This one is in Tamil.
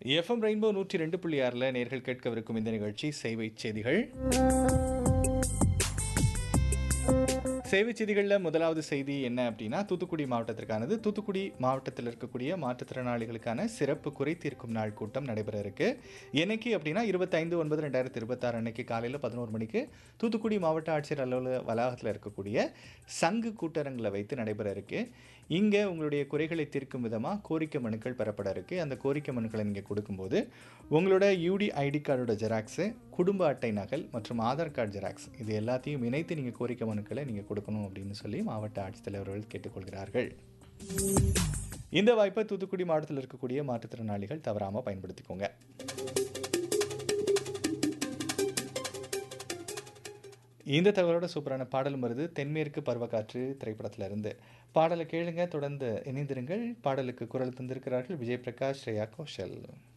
எஃப்எம் ரெயின்போ நூற்றி ரெண்டு புள்ளி ஆறில் நேர்கள் கேட்கவிருக்கும் இந்த நிகழ்ச்சி சேவை செய்திகள் சேவை செய்திகளில் முதலாவது செய்தி என்ன அப்படின்னா தூத்துக்குடி மாவட்டத்திற்கானது தூத்துக்குடி மாவட்டத்தில் இருக்கக்கூடிய மாற்றுத்திறனாளிகளுக்கான சிறப்பு குறை தீர்க்கும் நாள் கூட்டம் நடைபெற இருக்கு என்னைக்கு அப்படின்னா இருபத்தைந்து ஒன்பது ரெண்டாயிரத்தி இருபத்தாறு அன்னைக்கு காலையில் பதினோரு மணிக்கு தூத்துக்குடி மாவட்ட ஆட்சியர் அலுவலக வளாகத்தில் இருக்கக்கூடிய சங்கு கூட்டரங்கில் வைத்து நடைபெற இருக்கு இங்கே உங்களுடைய குறைகளை தீர்க்கும் விதமாக கோரிக்கை மனுக்கள் பெறப்பட இருக்கு அந்த கோரிக்கை மனுக்களை நீங்கள் கொடுக்கும்போது உங்களோட யூடி ஐடி கார்டோட ஜெராக்ஸு குடும்ப அட்டை நகல் மற்றும் ஆதார் கார்டு ஜெராக்ஸ் இது எல்லாத்தையும் இணைத்து நீங்கள் கோரிக்கை மனுக்களை நீங்கள் கொடுக்கணும் அப்படின்னு சொல்லி மாவட்ட ஆட்சித்தலைவர்கள் கேட்டுக்கொள்கிறார்கள் இந்த வாய்ப்பை தூத்துக்குடி மாவட்டத்தில் இருக்கக்கூடிய மாற்றுத்திறனாளிகள் தவறாமல் பயன்படுத்திக்கோங்க இந்த தகவலோட சூப்பரான பாடலும் வருது தென்மேற்கு பருவக்காற்று திரைப்படத்துல இருந்து பாடலை கேளுங்க தொடர்ந்து இணைந்திருங்கள் பாடலுக்கு குரல் தந்திருக்கிறார்கள் விஜய் பிரகாஷ் ஸ்ரேயா கோஷல்